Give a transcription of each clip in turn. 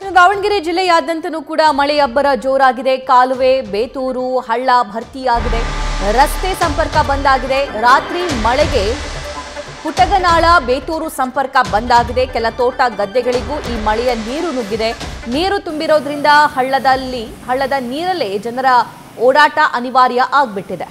ಇನ್ನು ದಾವಣಗೆರೆ ಜಿಲ್ಲೆಯಾದ್ಯಂತನೂ ಕೂಡ ಮಳೆ ಅಬ್ಬರ ಜೋರಾಗಿದೆ ಕಾಲುವೆ ಬೇತೂರು ಹಳ್ಳ ಭರ್ತಿಯಾಗಿದೆ ರಸ್ತೆ ಸಂಪರ್ಕ ಬಂದಾಗಿದೆ ರಾತ್ರಿ ಮಳೆಗೆ ಪುಟಗನಾಳ ಬೇತೂರು ಸಂಪರ್ಕ ಬಂದಾಗಿದೆ ಕೆಲ ತೋಟ ಗದ್ದೆಗಳಿಗೂ ಈ ಮಳೆಯ ನೀರು ನುಗ್ಗಿದೆ ನೀರು ತುಂಬಿರೋದ್ರಿಂದ ಹಳ್ಳದಲ್ಲಿ ಹಳ್ಳದ ನೀರಲ್ಲೇ ಜನರ ಓಡಾಟ ಅನಿವಾರ್ಯ ಆಗ್ಬಿಟ್ಟಿದೆ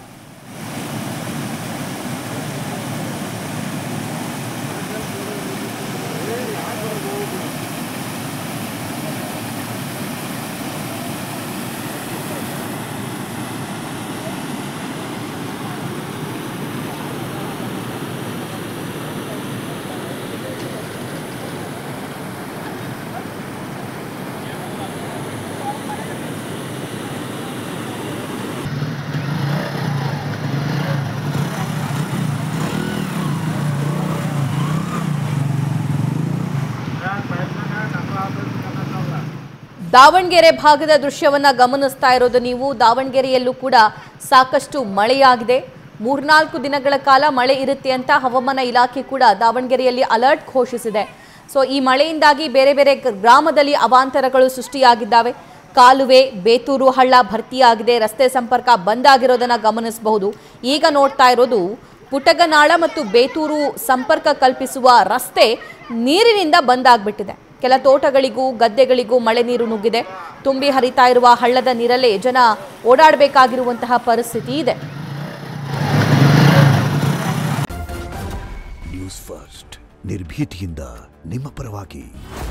ದಾವಣಗೆರೆ ಭಾಗದ ದೃಶ್ಯವನ್ನ ಗಮನಿಸ್ತಾ ಇರೋದು ನೀವು ದಾವಣಗೆರೆಯಲ್ಲೂ ಕೂಡ ಸಾಕಷ್ಟು ಮಳೆಯಾಗಿದೆ ಮೂರ್ನಾಲ್ಕು ದಿನಗಳ ಕಾಲ ಮಳೆ ಇರುತ್ತೆ ಅಂತ ಹವಾಮಾನ ಇಲಾಖೆ ಕೂಡ ದಾವಣಗೆರೆಯಲ್ಲಿ ಅಲರ್ಟ್ ಘೋಷಿಸಿದೆ ಸೊ ಈ ಮಳೆಯಿಂದಾಗಿ ಬೇರೆ ಬೇರೆ ಗ- ಗ್ರಾಮದಲ್ಲಿ ಅವಾಂತರಗಳು ಸೃಷ್ಟಿಯಾಗಿದ್ದಾವೆ ಕಾಲುವೆ ಬೇತೂರು ಹಳ್ಳ ಭರ್ತಿಯಾಗಿದೆ ರಸ್ತೆ ಸಂಪರ್ಕ ಬಂದಾಗಿರೋದನ್ನ ಗಮನಿಸಬಹುದು ಈಗ ನೋಡ್ತಾ ಇರೋದು ಪುಟಗನಾಳ ಮತ್ತು ಬೇತೂರು ಸಂಪರ್ಕ ಕಲ್ಪಿಸುವ ರಸ್ತೆ ನೀರಿನಿಂದ ಬಂದಾಗ್ಬಿಟ್ಟಿದೆ ಕೆಲ ತೋಟಗಳಿಗೂ ಗದ್ದೆಗಳಿಗೂ ಮಳೆ ನೀರು ನುಗ್ಗಿದೆ ತುಂಬಿ ಹರಿತಾ ಇರುವ ಹಳ್ಳದ ನೀರಲ್ಲೇ ಜನ ಓಡಾಡಬೇಕಾಗಿರುವಂತಹ ಪರಿಸ್ಥಿತಿ ಇದೆ ನ್ಯೂಸ್ ಫಸ್ಟ್ ನಿರ್ಭೀತಿಯಿಂದ ನಿಮ್ಮ ಪರವಾಗಿ